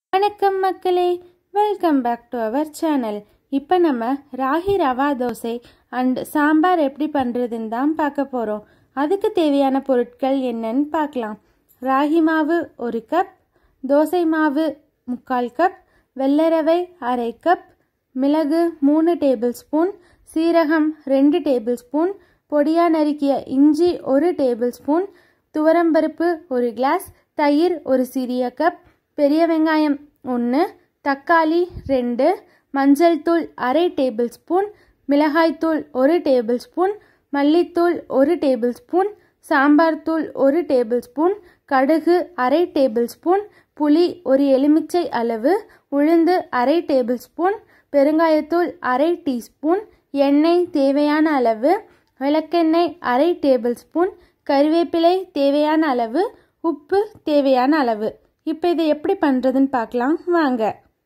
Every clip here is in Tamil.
வணக்கம் மக்களே welcome back to our channel இப்போ நம்ம ராகி ரவா தோசை அண்ட் சாம்பார் எப்படி பண்ணுறதுன்னு தான் பார்க்க போகிறோம் அதுக்கு தேவையான பொருட்கள் என்னன்னு பார்க்கலாம் ராகி மாவு ஒரு கப் தோசை மாவு முக்கால் கப் வெள்ளை ரவை அரை கப் மிளகு மூணு டேபிள் ஸ்பூன் சீரகம் ரெண்டு டேபிள் ஸ்பூன் பொடியாக நறுக்கிய இஞ்சி ஒரு டேபிள் ஸ்பூன் துவரம்பருப்பு ஒரு கிளாஸ் தயிர் ஒரு சிறிய கப் பெரிய வெங்காயம் ஒன்று தக்காளி ரெண்டு மஞ்சள் தூள் அரை டேபிள் ஸ்பூன் மிளகாய்த்தூள் ஒரு டேபிள் ஸ்பூன் மல்லித்தூள் ஒரு டேபிள் ஸ்பூன் சாம்பார் தூள் ஒரு டேபிள் ஸ்பூன் கடுகு அரை டேபிள் ஸ்பூன் புளி ஒரு எலுமிச்சை அளவு உளுந்து அரை டேபிள் ஸ்பூன் பெருங்காயத்தூள் அரை டீஸ்பூன் எண்ணெய் தேவையான அளவு விளக்கெண்ணெய் அரை டேபிள் ஸ்பூன் கருவேப்பிலை தேவையான அளவு உப்பு தேவையான அளவு இப்போ இதை எப்படி பண்ணுறதுன்னு பார்க்கலாம் வாங்க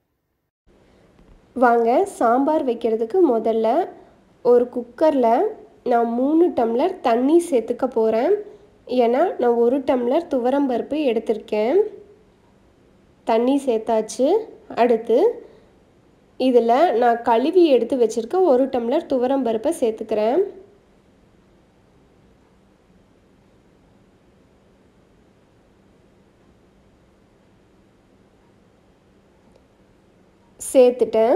வாங்க சாம்பார் வைக்கிறதுக்கு முதல்ல ஒரு குக்கரில் நான் மூணு டம்ளர் தண்ணி சேர்த்துக்க போகிறேன் ஏன்னா நான் ஒரு டம்ளர் துவரம்பருப்பு எடுத்திருக்கேன் தண்ணி சேர்த்தாச்சு அடுத்து இதில் நான் கழுவி எடுத்து வச்சுருக்க ஒரு டம்ளர் துவரம்பருப்பை சேர்த்துக்கிறேன் சேர்த்துட்டேன்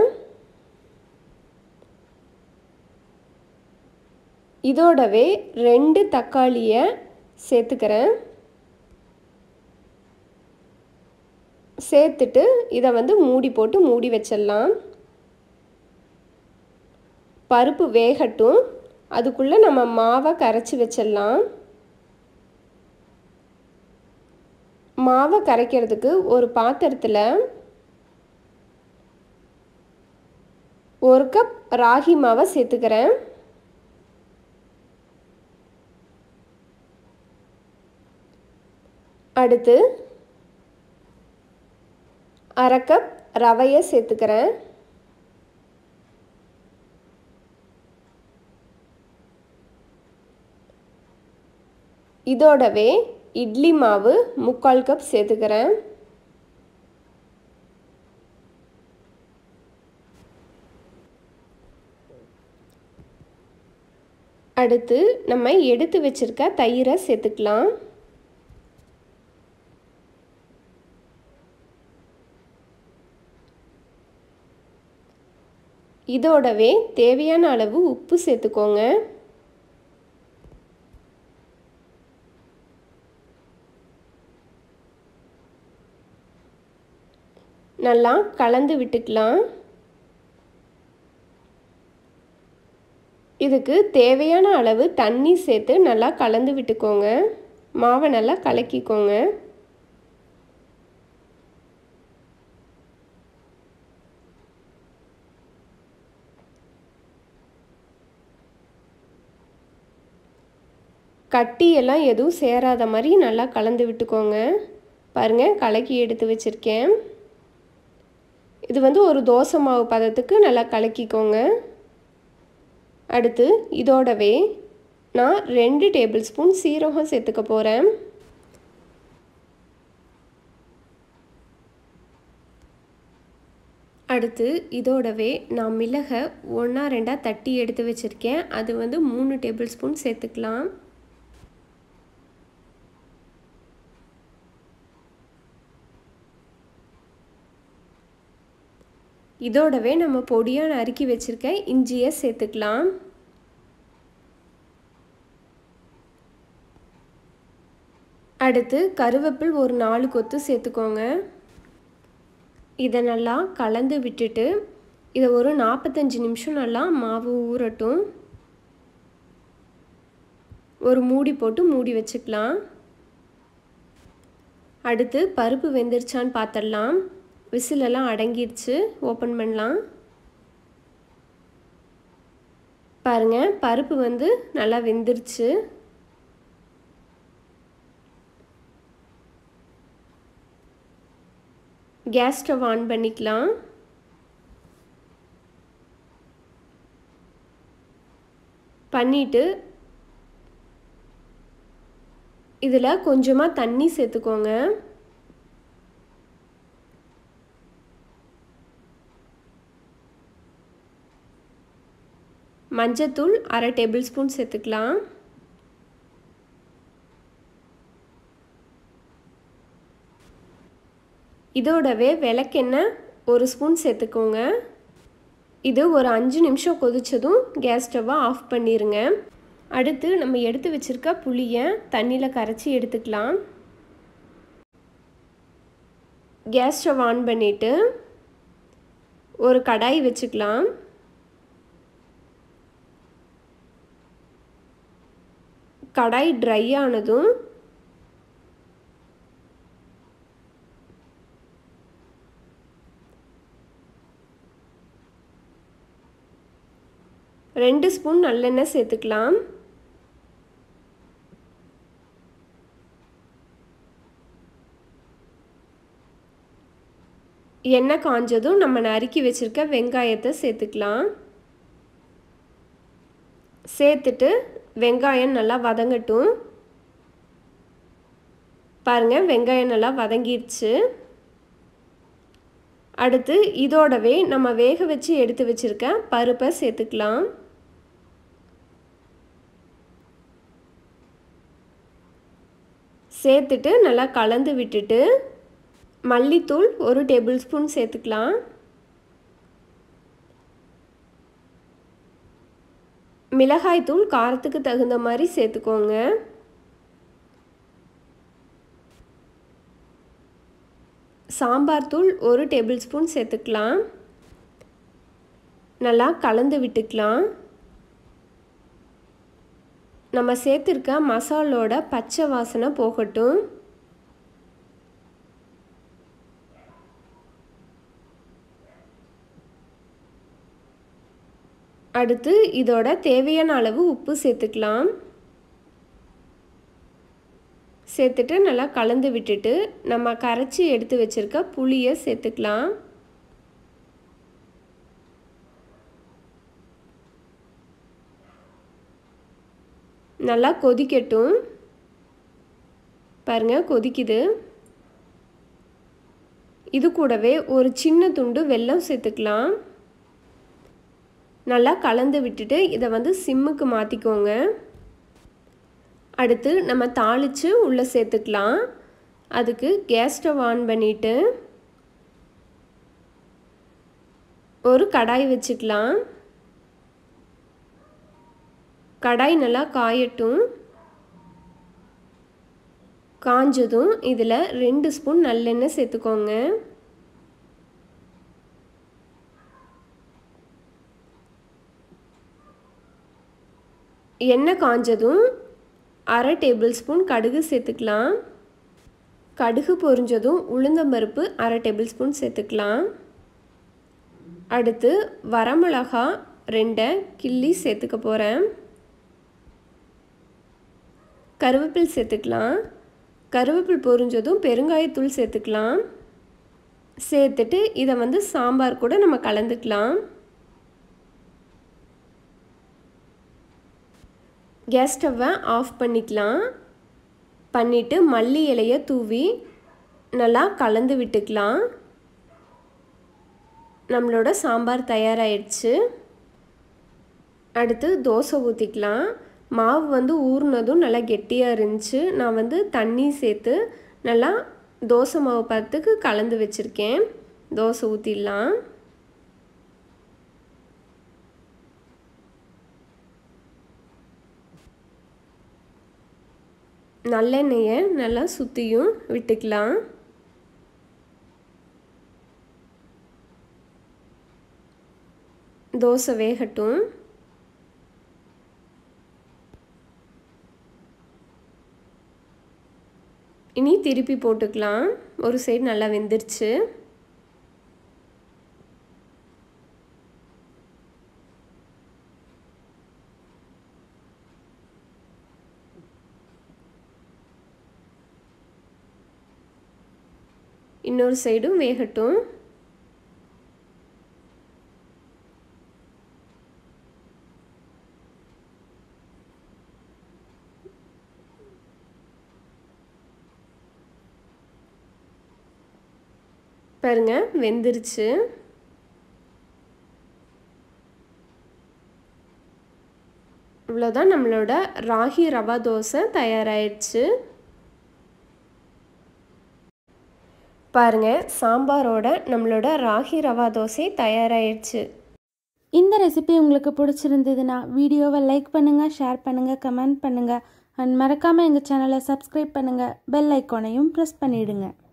இதோடவே ரெண்டு தக்காளியை சேர்த்துக்கிறேன் சேர்த்துட்டு இதை வந்து மூடி போட்டு மூடி வச்சிடலாம் பருப்பு வேகட்டும் அதுக்குள்ளே நம்ம மாவை கரைச்சி வச்சிடலாம் மாவை கரைக்கிறதுக்கு ஒரு பாத்திரத்தில் ஒரு கப் ராகி மாவை சேர்த்துக்கிறேன் அடுத்து அரை கப் ரவையை சேர்த்துக்கிறேன் இதோடவே இட்லி மாவு முக்கால் கப் சேர்த்துக்கிறேன் அடுத்து நம்ம எடுத்து வச்சிருக்க தயிரை சேர்த்துக்கலாம் இதோடவே தேவையான அளவு உப்பு சேர்த்துக்கோங்க நல்லா கலந்து விட்டுக்கலாம் இதுக்கு தேவையான அளவு தண்ணி சேர்த்து நல்லா கலந்து விட்டுக்கோங்க மாவை நல்லா கலக்கிக்கோங்க கட்டியெல்லாம் எதுவும் சேராத மாதிரி நல்லா கலந்து விட்டுக்கோங்க பாருங்கள் கலக்கி எடுத்து வச்சுருக்கேன் இது வந்து ஒரு தோசை மாவு பதத்துக்கு நல்லா கலக்கிக்கோங்க அடுத்து இதோடவே நான் ரெண்டு டேபிள் ஸ்பூன் சீரகம் சேர்த்துக்க போகிறேன் அடுத்து இதோடவே நான் மிளகை ஒன்றா ரெண்டாக தட்டி எடுத்து வச்சுருக்கேன் அது வந்து மூணு டேபிள் ஸ்பூன் சேர்த்துக்கலாம் இதோடவே நம்ம பொடியாக நறுக்கி வச்சுருக்க இஞ்சியை சேர்த்துக்கலாம் அடுத்து கருவேப்பில் ஒரு நாலு கொத்து சேர்த்துக்கோங்க இதை நல்லா கலந்து விட்டுட்டு இதை ஒரு நாற்பத்தஞ்சு நிமிஷம் நல்லா மாவு ஊறட்டும் ஒரு மூடி போட்டு மூடி வச்சுக்கலாம் அடுத்து பருப்பு வெந்துருச்சான்னு பார்த்துடலாம் விசிலெல்லாம் அடங்கிடுச்சு ஓப்பன் பண்ணலாம் பாருங்கள் பருப்பு வந்து நல்லா வெந்துருச்சு கேஸ் ஸ்டவ் ஆன் பண்ணிக்கலாம் பண்ணிவிட்டு இதில் கொஞ்சமாக தண்ணி சேர்த்துக்கோங்க மஞ்சத்தூள் அரை டேபிள் ஸ்பூன் சேர்த்துக்கலாம் இதோடவே விளக்கெண்ணெய் ஒரு ஸ்பூன் சேர்த்துக்கோங்க இது ஒரு அஞ்சு நிமிஷம் கொதித்ததும் கேஸ் ஸ்டவ்வை ஆஃப் பண்ணிடுங்க அடுத்து நம்ம எடுத்து வச்சுருக்க புளியை தண்ணியில் கரைச்சி எடுத்துக்கலாம் கேஸ் ஸ்டவ் ஆன் பண்ணிவிட்டு ஒரு கடாய் வச்சுக்கலாம் கடாய் ட்ரை ஆனதும் ரெண்டு ஸ்பூன் நல்லெண்ணெய் சேர்த்துக்கலாம் எண்ணெய் காஞ்சதும் நம்ம நறுக்கி வச்சுருக்க வெங்காயத்தை சேர்த்துக்கலாம் சேர்த்துட்டு வெங்காயம் நல்லா வதங்கட்டும் பாருங்கள் வெங்காயம் நல்லா வதங்கிடுச்சு அடுத்து இதோடவே நம்ம வேக வச்சு எடுத்து வச்சுருக்க பருப்பை சேர்த்துக்கலாம் சேர்த்துட்டு நல்லா கலந்து விட்டுட்டு மல்லித்தூள் ஒரு டேபிள் ஸ்பூன் சேர்த்துக்கலாம் மிளகாய்த்தூள் காரத்துக்கு தகுந்த மாதிரி சேர்த்துக்கோங்க சாம்பார் தூள் ஒரு டேபிள் ஸ்பூன் சேர்த்துக்கலாம் நல்லா கலந்து விட்டுக்கலாம் நம்ம சேர்த்துருக்க மசாலோட பச்சை வாசனை போகட்டும் அடுத்து இதோட தேவையான அளவு உப்பு சேர்த்துக்கலாம் சேர்த்துட்டு நல்லா கலந்து விட்டுட்டு நம்ம கரைச்சி எடுத்து வச்சுருக்க புளியை சேர்த்துக்கலாம் நல்லா கொதிக்கட்டும் பாருங்கள் கொதிக்குது இது கூடவே ஒரு சின்ன துண்டு வெல்லம் சேர்த்துக்கலாம் நல்லா கலந்து விட்டுட்டு இதை வந்து சிம்முக்கு மாற்றிக்கோங்க அடுத்து நம்ம தாளித்து உள்ளே சேர்த்துக்கலாம் அதுக்கு கேஸ் ஸ்டவ் ஆன் பண்ணிவிட்டு ஒரு கடாய் வச்சுக்கலாம் கடாய் நல்லா காயட்டும் காஞ்சதும் இதில் ரெண்டு ஸ்பூன் நல்லெண்ணெய் சேர்த்துக்கோங்க எண்ணெய் காஞ்சதும் அரை டேபிள் ஸ்பூன் கடுகு சேர்த்துக்கலாம் கடுகு பொரிஞ்சதும் உளுந்தம்பருப்பு அரை டேபிள் ஸ்பூன் சேர்த்துக்கலாம் அடுத்து வரமிளகா ரெண்டை கிள்ளி சேர்த்துக்க போகிறேன் கருவேப்பில் சேர்த்துக்கலாம் கருவேப்பில் பொரிஞ்சதும் பெருங்காயத்தூள் சேர்த்துக்கலாம் சேர்த்துட்டு இதை வந்து சாம்பார் கூட நம்ம கலந்துக்கலாம் கேஸ் ஸ்டவ்வை ஆஃப் பண்ணிக்கலாம் பண்ணிவிட்டு மல்லி இலையை தூவி நல்லா கலந்து விட்டுக்கலாம் நம்மளோட சாம்பார் தயாராகிடுச்சு அடுத்து தோசை ஊற்றிக்கலாம் மாவு வந்து ஊறினதும் நல்லா கெட்டியாக இருந்துச்சு நான் வந்து தண்ணி சேர்த்து நல்லா தோசை மாவு பத்துக்கு கலந்து வச்சுருக்கேன் தோசை ஊற்றிடலாம் நல்லெண்ணெயை நல்லா சுற்றியும் விட்டுக்கலாம் தோசை வேகட்டும் இனி திருப்பி போட்டுக்கலாம் ஒரு சைடு நல்லா வெந்துருச்சு இன்னொரு சைடும் வேகட்டும் பாருங்க வெந்துருச்சு இவ்வளோதான் நம்மளோட ராகி ரவா தோசை தயாராகிடுச்சு பாருங்கள் சாம்பாரோட நம்மளோட ராகி ரவா தோசை தயாராகிடுச்சு இந்த ரெசிபி உங்களுக்கு பிடிச்சிருந்ததுன்னா வீடியோவை லைக் பண்ணுங்கள் ஷேர் பண்ணுங்கள் கமெண்ட் பண்ணுங்கள் அண்ட் மறக்காமல் எங்கள் சேனலை சப்ஸ்கிரைப் பண்ணுங்கள் பெல் ஐக்கானையும் ப்ரெஸ் பண்ணிவிடுங்க